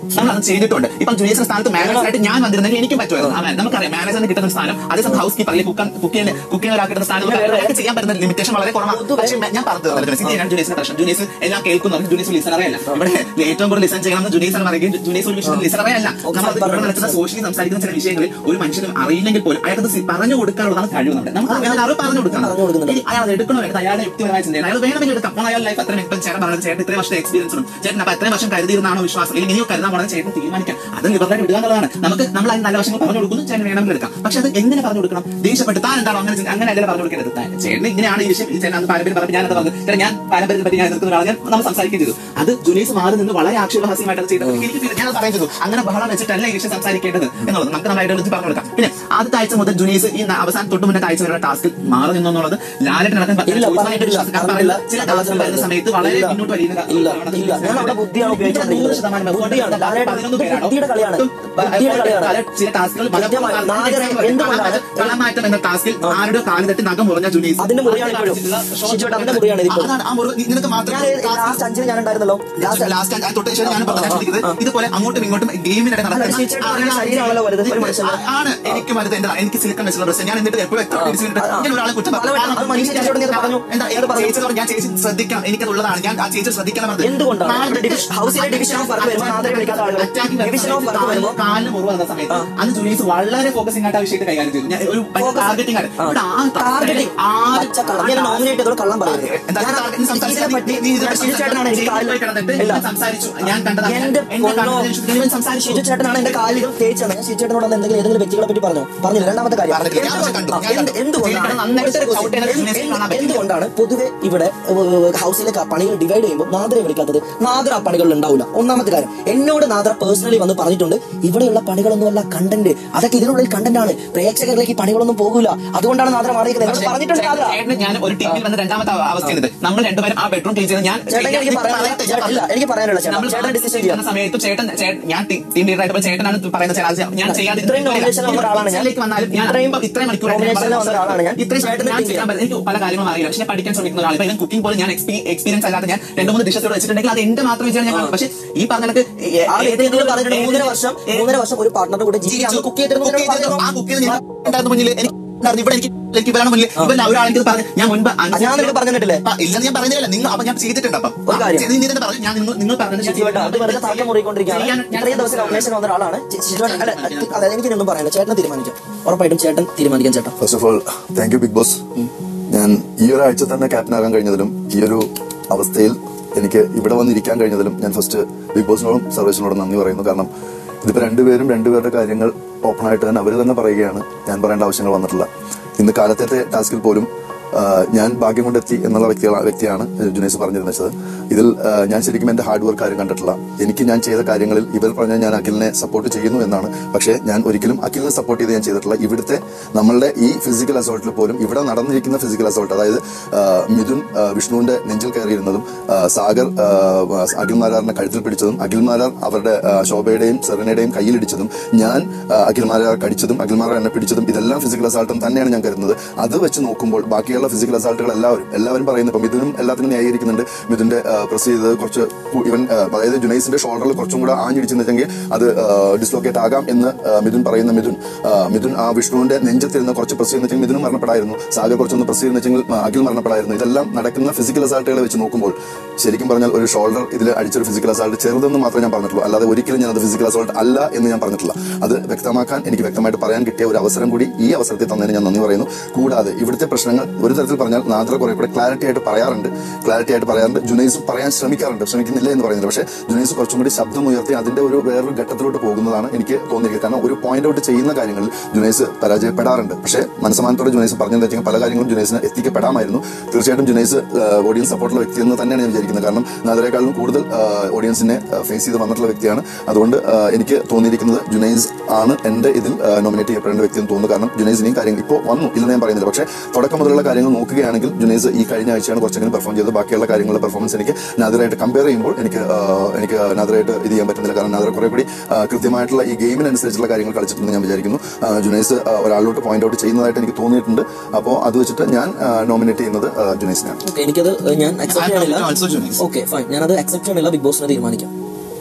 നമ്മൾ അത് ചെയ്തിട്ടുണ്ട് ഇപ്പം ജുനീസിന്റെ സ്ഥാനത്ത് മാനേജറായിട്ട് ഞാൻ വന്നിരുന്നെങ്കിൽ എനിക്കും പറ്റുമായിരുന്നു അവൻ നമുക്കറിയാം മാനേജറിന് കിട്ടുന്ന ഒരു സ്ഥാനം അതേസമയം ഹൗസ് കീപ്പർ അല്ലെങ്കിൽ കുക്കൻ കുക്കിംഗ് കുക്കിംഗ് ഒരാൾ കിട്ടുന്ന സ്ഥാനം അയാൾക്ക് ചെയ്യാൻ പറ്റുന്ന ലിമിറ്റേഷൻ വളരെ കുറവാണ് പക്ഷേ ഞാൻ പറഞ്ഞു ഇതാണ് ജുനീസിന്റെ പ്രശ്നം ജുനീസ് എല്ലാം കേൾക്കുന്നു ജുനീസ് ലിസണറേ അല്ല ഇവിടെ ഏറ്റവും കൂടുതൽ ലിസൺ ചെയ്യണമെന്ന് ജുനീസ് ആണ് പറയുകയും ജുനീസ് ഒരു വിഷയം ലിസണറേ അല്ല നമ്മൾ അത് ഇവിടെ നടക്കുന്ന സോഷ്യലി സംസാരിക്കുന്ന ചില വിഷയങ്ങളിൽ ഒരു മനുഷ്യന് അറിയില്ലെങ്കിൽ പോലും അയാൾക്ക് സി- പറഞ്ഞു കൊടുക്കാനുള്ളതാണ് കഴിവ് നമ്മുടെ നമുക്ക് അയാൾ അറിവ് പറഞ്ഞു കൊടുക്കണം പറഞ്ഞു കൊടുക്കുന്നുണ്ട്. ഇനി അയാൾ അത് എടുക്കണോ എടുത്ത് അയാളുടെ യുക്തിപരമായ ചിന്തയാണ് അയാൾ വേണമെങ്കിൽ എടുക്കാം അപ്പോൾ അയാൾ ലൈഫ് അത്രയും ഇപ്പം ചേട്ടൻ പറഞ്ഞത് ചേട്ടൻ ഇത്രയും വർഷത്തെ എക്സ്പീരിയൻസ് ഉണ്ട് ചേട്ടൻ അപ്പൊ അത്രയും വർഷം കരുതിയിരുന്നാണോ വിശ്വാസം അല്ലെങ്കിൽ ഇനിയോ കരുതാൻ പോണെന്ന് ചേട്ടൻ തീരുമാനിക്കാം അത് ലിബറലായിട്ട് വിടുക എന്നുള്ളതാണ് നമുക്ക് നമ്മൾ അതിന് നല്ല വശങ്ങൾ പറഞ്ഞു കൊടുക്കുന്നു ചേട്ടൻ വേണമെങ്കിൽ എടുക്കാം പക്ഷെ അത് എങ്ങനെ പറഞ്ഞു കൊടുക്കണം ദേഷ്യപ്പെട്ട് താൻ എന്താണോ അങ്ങനെ ചെയ്ത് അങ്ങനെ അല്ലേ പറഞ്ഞു കൊടുക്കേണ്ടത് താൻ ചേട്ടൻ ഇങ്ങനെയാണ് ഈ വിഷയം ഈ ചേട്ടൻ അത് പാരമ്പര്യം പറഞ്ഞു ഞാൻ അത് പറഞ്ഞു ചേട്ടൻ ഞാൻ പാരമ്പര്യത്തെ പറ്റി ഞാൻ എതിർക്കുന്ന ഒരാളെ ഞാൻ നമ്മൾ സംസാരിക്കുകയും ചെയ്തു അത് ജുനീസ് മാറി നിന്ന് വളരെ ആക്ഷേപഹാസ്യമായിട്ട് അത് ചെയ്തത് എനിക്ക് feel- ഞാൻ അത് പറയുകയും ചെയ്തു അങ്ങനെ ബഹളം വെച്ചിട്ടല്ല ഈ വിഷയം സംസാരിക്കേണ്ടത് എന്നുള്ളത് നമുക്ക് നമ്മുടെ ഐഡിയോളജി പറഞ്ഞു കൊടുക്കാം പിന്നെ ആദ്യത്തെ ആഴ്ച മുതൽ ജുനീസ് ഈ ന- അവസാനം തൊട്ട് മുന്നേ ആഴ്ച വരെയുള്ള ടാസ്കിൽ മാറി നിന്നു എന്നുള്ളത് ലാലറ്റ് നടക്കാൻ ഇല്ല, പറഞ്ഞിട്ടില്ല. പറഞ്ഞിട്ടില്ല. ചില ടാസ്കുകൾ വരുന്ന സമയത്ത് വളരെ ഇല്ല. മുന്നോട്ട് വലിയുന്ന ഇല്ല, ഇല്ല. ഞാൻ അവിടെ ബുദ്ധിയാണ് ഉപയോഗിച്ചുകൊണ്ടിരിക്കുന്നത്. ബുദ്ധിയാണ്. ലാലേട്ടൻ ഇത് ബുദ്ധിയുടെ കളിയാണ്. ബുദ്ധിയുടെ കളിയാണ്. ചില ടാസ്കുകൾ കൃത്യമായി. നാഗരെ എന്തുകൊണ്ടാണ് കളമാറ്റം എന്ന ടാസ്കിൽ ആരുടെ കാല് തട്ടി നഖം മുറിഞ്ഞ ജുനീസ് അതിന്റെ മുറിയാണ് ഇപ്പോഴും. ഷിജുവേട്ടൻ, അതിന്റെ മുറിയാണ് ഇതിപ്പോൾ. അതാണ് ആ മുറി നിനക്ക് മാത്രം ഞാൻ ലാസ്റ്റ് അഞ്ചിന് ഞാൻ ഉണ്ടായിരുന്നല്ലോ ലാസ്റ്റ് ലാസ്റ്റ് തൊട്ട് ശേഷം ഞാൻ പറഞ്ഞിരിക്കുന്നത് ഇതുപോലെ അങ്ങോട്ടും ഇങ്ങോട്ടും ഗെയിമിനിടെ അല്ല, ഷീച്ചേട്ടൻ പറഞ്ഞ ശരീരമാണല്ലോ വലുത്, ഒരു മനുഷ്യന്. ആണ് എനിക്ക് വലുത് എന്റെ എനിക്ക് സിലിക്കൺ വെച്ചുള്ള ഡ്രസ് ഞാൻ എന്നിട്ട് എപ്പോഴും എത്ര തിരിച്ചു ഞാൻ ഒരാളെ കുറ്റം പല വട്ടം അത് മനീഷ് ചേച്ചിയോട് ഞാൻ പറഞ്ഞു. എന്താ എന്നോട് പറഞ്ഞു. ചേച്ചിയോട് ഞാൻ ചേച്ചി ശ്രദ്ധിക്കണം എനിക്കതുള്ളതാണ് ഞാൻ ആ ചേച്ചി ശ്രദ്ധിക്കണം പറഞ്ഞത്. എന്തുകൊണ്ടാണ്? നാല് ഡിവിഷൻ- ഹൗസിലെ ഡിവിഷൻ ഓഫ് വർക്ക് വരുമ്പോൾ നാദരെ വിളിക്കാത്ത ആളുകൾ. Attacking വരുന്ന ഡിവിഷൻ ഓഫ് വർക്ക് സമയത്ത് വരുമ്പോൾ കാലിന് മുറിവ് വന്ന സമയത്ത് അന്ന് ജുനീസ് വളരെ ഫോക്കസിംഗ് ആയിട്ട് ആ വിഷയത്തെ കൈകാര്യം ചെയ്തു ഞാൻ ഒരു ടാർഗറ്റിംഗ് ആണ് ഇവിടെ ആ ടാർഗറ്റിംഗ് ആര് പച്ചക്കള്ളം ഞാൻ നോമിനേറ്റ് ചെയ്തോട് കള്ളം പറയരുത് എന്താ ഞാൻ ടാർഗറ്റിംഗ് സംസാരിക്കാൻ ഇതിനെ പറ്റി നീ ഇതിനെ ഞാൻ ഷിജു ചേട്ടനാണ് എനിക്ക് ജയിലിൽ പോയി കാലിൽ കിടന്നിട്ട് ഇല്ല. ഞാൻ സംസാരിച്ചു ഞാൻ കണ്ടതാണ് എന്റെ എന്റെ പൊന്നോ കണ്ണിന് ഞാൻ സംസാരിച്ചു ഷിജു ചേട്ടനാണ് എന്റെ കാലുകൾ തേച്ചത് ഞാൻ ഷിജു ചേട്ടനോട് അന്ന് എന്തെങ്കിലും ഏതെങ്കിലും വ്യക്തികളെ പറ്റി പറഞ്ഞോ പറഞ്ഞില്ല രണ്ടാമത്തെ കാര്യം പറഞ്ഞിട്ടില്ല. ഞാൻ പക്ഷേ കണ്ടു. ഞാൻ എന്ത്- കണ്ടു. എന്തുകൊണ്ടാണ് ചേട്ടൻ നന്നായിട്ട് ഒരു shout ചെയ്യുന്നത് എന്ത്- ജിനേഷിനെ കാണാൻ പറ്റില്ല. എന്തുകൊണ്ടാണ് പൊതുവെ ഇവിടെ ഏഹ്, ഹൗസിലെ ക- പണികൾ ഡിവൈഡ് ചെയ്യുമ്പോൾ നാദരെ വിളിക്കാത്തത് നാദർ ആ പണികളിൽ ഉണ്ടാവില്ല ഒന്നാമത്തെ കാര്യം എന്നോട് നാദർ പേഴ്സണലി വന്ന് പറഞ്ഞിട്ടുണ്ട് ഇവിടെയുള്ള പണികളൊന്നുമല്ല കണ്ടന്റ് അതൊക്കെ ഇതിനുള്ളിൽ കണ്ടന്റ് ആണ് പ്രേക്ഷകരിലേക്ക് ഈ പണികളൊന്നും പോകൂല അതുകൊണ്ടാണ് നാദർ മാറിയിരിക്കുന്നത് എന്നോട് പറഞ്ഞിട്ടുണ്ട് നാദർ ചേട്ടന് ഞാൻ ഒരു ടീമിൽ വന്ന രണ്ടാമത്തെ അവസ്ഥയാണ് നമ്മൾ രണ്ടുപേരും ആ ബെഡ്റൂം ക്ലീൻ ചെയ്ത് ഞാൻ ചേട്ടാ, എനിക്ക് പറയാനുള്ള- പറയട്ടെ, ഞാൻ ഇല്ല, എനിക്ക് പറയാനുള്ള ചേട്ടാ. നമ്മൾ ചേട്ടൻ decision ചെയ്യാം. ചെയ്യുന്ന സമയത്തും ചേട്ടൻ ചേട്ടൻ- ഞാൻ ടീം ലീഡർ ആയിട്ട് ചേട്ടനാണ് പറയുന്നത് ചേട്ടാ, അത് ഞാൻ ചെയ്യാതെ ഇത്രയും nomination വന്ന ഒരാളാണ് ഞാൻ. ഇതിലേക്ക് വന്നാലും ഞാൻ ഇത്രയും ഇപ്പം ഇത്രയും മണിക്കൂർ nomination വന്ന ഒരാളാണ് ഞാൻ. ഇത്രയും ചേട്ടന് ഞാൻ think ചെയ്യാൻ പറ്റും. എനിക്ക് പല കാര്യങ്ങളും അറിയില്ല പക്ഷെ ഞാൻ പഠിക്കാൻ ശ്രമിക്കുന്ന ഒരാൾ ഇപ്പം കുക്കിംഗ് പോലും ഞാൻ എക്സ്പീരിയൻസ് അല്ലാതെ ഞാൻ രണ്ട് മൂന്ന് ഡിഷസ് വെച്ചിട്ടുണ്ടെങ്കിൽ അത് എന്റെ മാത്രം വിചാരം ഞാൻ കാണും. പക്ഷെ ഈ പറഞ്ഞ കണക്ക് ഏ- ആ വ്യക്തി എന്നോട് ഏതെങ്കിലും- പറഞ്ഞിട്ടുണ്ട് മൂന്നര വർഷം മൂന്നര വർഷം ഒരു പാർട്ണറുടെ കൂടെ ജീവിച്ചു കുക്ക് ചെയ്തിരുന്നു കുക്ക് ചെയ്തിരുന്നു. ആ കുക്ക് ചെയ്ത് ഞാൻ ഉണ്ടായിരുന്നു മുന്നിൽ എനിക്ക് ഉണ്ടായിരുന്നു. ഇവിടെ എനിക്ക് എനിക്ക് ഇവരാണ് മുന്നിൽ ഇവരിൽ ഒരാളെങ്കിൽ പറഞ്ഞു ഞാൻ മുൻപ് അഞ്ച് ഞാൻ നിനക്ക് പറഞ്ഞിട്ടില്ലേ ആ, ഇല്ലെന്ന് ഞാൻ പറഞ്ഞില്ല നിങ്ങൾ അപ്പൊ ഞാൻ ചെയ്തിട്ടുണ്ട് അപ്പം ഒരു കാര്യം. ആ, നീ തന്നെ പറഞ്ഞു ഞാൻ നിങ്ങൾ നിങ്ങൾ പറഞ്ഞത് ഞാൻ ശിവട്ട അത് വെറുതെ തർക്കം ചെയ്യാൻ- മുറിക്കൊണ്ടിരിക്കുകയാണ് ചെയ്യാൻ- ഞാൻ- ഇത്രയും ദിവസം നോമിനേഷൻ വന്ന ഒരാളാണ് ശിവട്ടൻ അല്ല അതായത് എനിക്ക് ഒന്നും പറയാനില്ല ചേട്ടൻ തീരുമാനിക്കാം ഉറപ്പായിട്ടും ചേട്ടൻ തീരുമാനിക്കാം ചേട്ടാ first of all thank you big boss ഞാൻ ഈ ഒരാഴ്ച തന്നെ ക്യാപ്റ്റൻ ആകാൻ കഴിഞ്ഞതിലും ഈ ഒരു അവസ്ഥയിൽ എനിക്ക് ഇവിടെ വന്നിരിക്കാൻ കഴിഞ്ഞതിലും ഞാൻ ഫസ്റ്റ് ബിഗ് ബോസിനോടും സർവീസിനോടും നന്ദി പറയുന്നു കാരണം ഇതിപ്പോ രണ്ടുപേരും രണ്ടുപേരുടെ കാര്യങ്ങൾ ഓപ്പൺ ആയിട്ട് തന്നെ അവർ തന്നെ പറയുകയാണ് ഞാൻ പറയേണ്ട ആവശ്യങ്ങൾ വന്നിട്ടില്ല ഇന്ന് കാലത്തെ ടാസ്കിൽ പോലും ആ, ഞാൻ ഭാഗ്യം കൊണ്ടെത്തി എന്നുള്ള വ്യക്തികള വ്യക്തിയാണ് ജുനൈസ് പറഞ്ഞിരുന്നത് ഇതിൽ ആ, ഞാൻ ശരിക്കും എന്റെ ഹാർഡ് വർക്ക് ആരും കണ്ടിട്ടില്ല എനിക്ക് ഞാൻ ചെയ്ത കാര്യങ്ങളിൽ ഇവർ പറഞ്ഞ ഞാൻ അഖിലിനെ സപ്പോർട്ട് ചെയ്യുന്നു എന്നാണ് പക്ഷേ ഞാൻ ഒരിക്കലും അഖിലിനെ സപ്പോർട്ട് ചെയ്ത് ഞാൻ ചെയ്തിട്ടില്ല ഇവിടുത്തെ നമ്മളുടെ ഈ ഫിസിക്കൽ അസോൾട്ടിൽ പോലും ഇവിടെ നടന്നിരിക്കുന്ന ഫിസിക്കൽ അസോൾട്ട് അതായത് ആ, മിഥുൻ ആ, വിഷ്ണുവിന്റെ നെഞ്ചിൽ കയറിയിരുന്നതും ആ, സാഗർ ആ, അഖിൽ മാരാറിനെ കഴുത്തിൽ പിടിച്ചതും അഖിൽ മാരാർ അവരുടെ ആ, ശോഭയുടെയും സെറനയുടെയും കയ്യിലിടിച്ചതും ഞാൻ ആ, അഖിൽ മാരാർ കടിച്ചതും അഖിൽ മാരാർ എന്നെ പിടിച്ചതും ഇതെല്ലാം ഫിസിക്കൽ അസാൾട്ടും തന്നെയാണ് ഞാൻ കരുതുന്നത് അത് വെച്ച് നോക്കുമ്പോൾ ബാക്കിയുള്ള ഫിസിക്കൽ അസാൾട്ടുകൾ എല്ലാവരും എല്ലാവരും പറയുന്നു ഇപ്പൊ മിഥുനും എല്ലാത്തിനും ന്യായീകരിക്കുന്നുണ്ട് മിഥുന്റെ പ്രസ് ചെയ്തത് കുറച്ച് കു- ഇവൻ ആ, അതായത് ജുനൈസിന്റെ ഷോൾഡറിൽ കുറച്ചും കൂടെ ആഞ്ഞിടിച്ചെന്നുവെച്ചെങ്കിൽ അത് ഡിസ്ലോക്കേറ്റ് ആകാം എന്ന് ആ, മിഥുൻ പറയുന്ന മിഥുൻ ആ, മിഥുൻ ആ വിഷ്ണുവിന്റെ നെഞ്ചത്തിരുന്ന് കുറച്ച് പ്രസ് ചെയ്യുന്ന മിഥുനും മരണപ്പെടായിരുന്നു സാഗർ കുറച്ചൊന്ന് പ്രസ് ചെയ്യുന്നെങ്കിൽ അഖിൽ മരണപ്പെടായിരുന്നു ഇതെല്ലാം നടക്കുന്ന ഫിസിക്കൽ അസാൾട്ടുകളെ വെച്ച് നോക്കുമ്പോൾ ശരിക്കും പറഞ്ഞാൽ ഒരു ഷോൾഡർ ഇതിൽ അടിച്ചൊരു ഫിസിക്കൽ അസാൾട്ട് ചെറുതെന്ന് മാത്രമേ ഞാൻ പറഞ്ഞിട്ടുള്ളൂ അല്ലാതെ ഒരിക്കലും ഞാൻ അത് ഫിസിക്കൽ അസാൾട്ട് അല്ല എന്ന് ഞാൻ പറഞ്ഞിട്ടില്ല അത് വ്യക്തമാക്കാൻ എനിക്ക് വ്യക്തമായിട്ട് പറയാൻ കിട്ടിയ ഒരു അവസരം കൂടി ഈ അവസരത്തിൽ തന്നതിന് ഞാൻ നന്ദി പറയുന്നു കൂടാതെ ഇവിടുത്തെ പ്രശ്നങ്ങൾ ഒരു തരത്തിൽ പറഞ്ഞാൽ നാദ്ര കുറെ കൂടെ ക്ലാരിറ്റി ആയിട്ട് പറയാറുണ്ട് ക്ലാരിറ്റി ആയിട്ട് പറയാറുണ്ട് ജുനൈസും പറയാൻ ശ്രമിക്കാറുണ്ട് ശ്രമിക്കുന്നില്ല എന്ന് പറയുന്നില്ല പക്ഷേ ജുനൈസ് കുറച്ചും കൂടി ശബ്ദം ഉയർത്തി അതിന്റെ ഒരു വേറൊരു ഘട്ടത്തിലോട്ട് പോകുന്നതാണ് എനിക്ക് തോന്നിയിരിക്കുന്നത് കാരണം ഒരു പോയിന്റ് ഔട്ട് ചെയ്യുന്ന കാര്യങ്ങളിൽ ജുനൈസ് പരാജയപ്പെടാറുണ്ട് പക്ഷേ മനസ്സമാനത്തോടെ ജുനൈസ് പറഞ്ഞെന്ന് വെച്ചാൽ പല കാര്യങ്ങളും ജുനൈസിന് എത്തിക്കപ്പെടാമായിരുന്നു തീർച്ചയായിട്ടും ജുനൈസ് ഓഡിയൻസ് സപ്പോർട്ടുള്ള വ്യക്തി എന്ന് തന്നെയാണ് ഞാൻ വിചാരിക്കുന്നത് കാരണം നാദരേക്കാളും കൂടുതൽ ഓഡിയൻസിനെ ഫേസ് ചെയ്ത് വന്നിട്ടുള്ള വ്യക്തിയാണ് അതുകൊണ്ട് ആ, എനിക്ക് തോന്നിയിരിക്കുന്നത് ജുനൈസ് ആണ് എന്റെ ഇതിൽ നോമിനേറ്റ് ചെയ്യപ്പെടേണ്ട വ്യക്തി എന്ന് തോന്നുന്നു കാരണം ജുനൈസ് ഇനിയും കാര്യങ്ങൾ ഇപ്പോൾ വന്നു ഇല്ലെന്ന് ഞാൻ പറയുന്നില്ല പക്ഷേ തുടക്കം മുതലുള്ള കാര്യങ്ങൾ നോക്കുകയാണെങ്കിൽ ജുനൈസ് ഈ കഴിഞ്ഞ ആഴ്ചയാണ് കുറച്ചെങ്കിലും പെർഫോം ചെയ്തത് ബാക്കിയുള്ള കാര്യങ്ങളുടെ പെർഫോമൻസ് എനിക്ക് നാദരായിട്ട് കമ്പയർ ചെയ്യുമ്പോൾ എനിക്ക് ആ, എനിക്ക് നാദരായിട്ട് ഇത് ചെയ്യാൻ പറ്റുന്നില്ല കാരണം നാദര കുറെ കൂടി ആ, കൃത്യമായിട്ടുള്ള ഈ ഗെയിമിനനുസരിച്ചുള്ള കാര്യങ്ങൾ കളിച്ചിട്ടുണ്ടെന്ന് ഞാൻ വിചാരിക്കുന്നു ആ, ജുനൈസ് ആ, ഒരാളിലോട്ട് പോയിന്റ് ഔട്ട് ചെയ്യുന്നതായിട്ട് എനിക്ക് തോന്നിയിട്ടുണ്ട് അപ്പോൾ അത് വെച്ചിട്ട് ഞാൻ നോമിനേറ്റ് ചെയ്യുന്നത് ആ, ജുനൈസിനെയാണ് ഓക്കെ എനിക്കത് ഏഹ്, ഞാൻ അക്സെപ്റ്റ് I'm ചെയ്യണില്ല also Junaid. ഓക്കെ ഫൈൻ ഞാനത് അക്സെപ്റ്റ് ചെയ്യണില്ല ബിഗ് ബോസിനെ തീരുമാനിക്കാം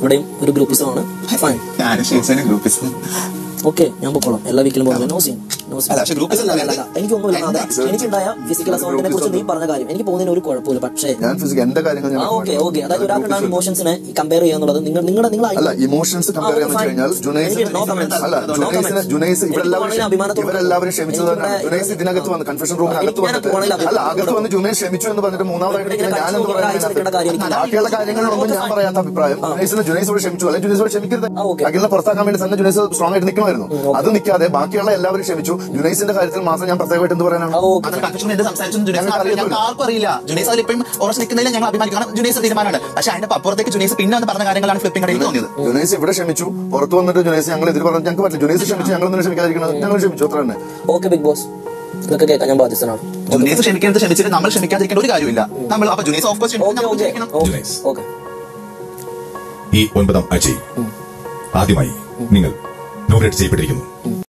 ഇവിടെയും ഒരു ഗ്രൂപ്പിസമാണ് ഫൈൻ ഞാൻ ഷീറ്റ്സിന് ഗ്രൂപ്പിസ് ഓക്കെ ഞാൻ പൊക്കോളാം എല്ലാ വീക്കിലും പോകുന്നത് നോ സീൻ നോ സീൻ അല്ല, പക്ഷേ group is അല്ല, അല്ല, അല്ല, അല്ല. എനിക്കൊന്നുമില്ല അതെ എനിക്കുണ്ടായ ഫിസിക്കൽ അസോൾട്ടിനെ കുറിച്ച് നീ പറഞ്ഞ കാര്യം എനിക്ക് പോകുന്നതിന് ഒരു കുഴപ്പമില്ല പക്ഷേ ഞാൻ ഫിസിക്കൽ എന്റെ കാര്യങ്ങൾ ആ ഞാൻ ഓക്കെ ഓക്കെ അതായത് ഒരാൾക്കുണ്ടാകുന്ന ഇമോഷൻസിനെ കമ്പയർ ചെയ്യാന്നുള്ളത് നിങ്ങൾ നിങ്ങളുടെ നിങ്ങൾ അല്ല ഇമോഷൻസ് കമ്പയർ ചെയ്യാന്ന് വെച്ച് കഴിഞ്ഞാൽ ജുനൈസ് അല്ല ജുനൈസിന് ജുനൈസ് ഇവരെല്ലാവരും ഇവരെല്ലാവരും ക്ഷമിച്ചത് തന്നെയാണ് ജുനൈസ് ഇതിനകത്ത് വന്ന് കൺഫ്യൂഷൻ റൂമിന് അകത്ത് വന്നിട്ട് അല്ല അകത്ത് വന്ന് ജുനൈസ് ക്ഷമിച്ചു എന്ന് പറഞ്ഞിട്ട് മൂന്നാമതായിട്ട് പിന്നെ ഞാൻ എന്ത് പറയാൻ ബാക്കിയുള്ള കാര്യങ്ങളിലൊന്നും ഞാൻ പറയാത്ത അഭിപ്രായം ജുനൈസിന് ജുനൈസോട് ക്ഷമിച്ചു അല്ലെങ്കിൽ ജുനൈസോട് ക്ഷമിക്കരുത് ആ, ഓക്കേ. അഖിലിനെ പുറത്താക്കാൻ വേണ്ടി തന്നെ ജുനൈസ് സ്ട്രോങ് ആയിട്ട് നിൽക്കണമായിരുന്നു അത് നിൽക്കാതെ ബാക്കിയുള്ള എല്ലാവരും ക്ഷമിച്ചു ജുനൈസിന്റെ കാര്യത്തിൽ മാത്രം ഞാൻ പ്രത്യേകമായിട്ട് എന്ത് പറയാനാണ് ഓക്കെ അതൊരു കൺഫ്യൂഷൻ എന്റെ സംസാരിച്ചു ജുനൈസ് മാത്രമല്ല, ഞങ്ങൾക്ക് ആർക്കും അറിയില്ല ജുനൈസ് അതിൽ ഇപ്പം ഉറച്ചു നിൽക്കുന്നതിൽ ഞങ്ങൾ അഭിമാനിക്കും കാരണം ജുനൈസ് തീരുമാനമാണ് പക്ഷെ അതിന്റെ അപ്പുറത്തേക്ക് ജുനൈസ് പിന്നെ വന്ന് പറഞ്ഞ കാര്യങ്ങളാണ് ഫ്ലിപ്പിംഗ് കടയിൽ തോന്നിയത് ജുനൈസ് ഇവിടെ ക്ഷമിച്ചു പുറത്തു വന്നിട്ട് ജുനൈസ് ഞങ്ങൾ എതിര് പറഞ്ഞു ഞങ്ങൾക്ക് പറ്റില്ല ജുനൈസ് ക്ഷമിച്ചു ഞങ്ങൾ ഒന്നും ക്ഷമിക്കാതിരിക്കുന്നത് ഞങ്ങൾ ക്ഷമിച്ചു അത്ര തന്നെ ഓക്കെ ബിഗ് ബോസ് ഇതൊക്കെ കേൾക്കാൻ ഞാൻ ബാധ്യസ്ഥനാണ് ജുനൈസ് ക്ഷമിക്കുന്നത് ക്ഷമിച്ചിട്ട് നമ്മൾ ക്ഷമിക്കാതിരിക്കേണ്ട ഒരു കാര്യമില്ല നമ്മൾ അപ്പൊ Junais of course okay okay Junais. Okay ഈ ഒൻപതാം ആഴ്ചയിൽ ആദ്യമായി നിങ്ങൾ നോമിനേറ്റ് ചെയ്യപ്പെട്ടിരിക്കുന്നു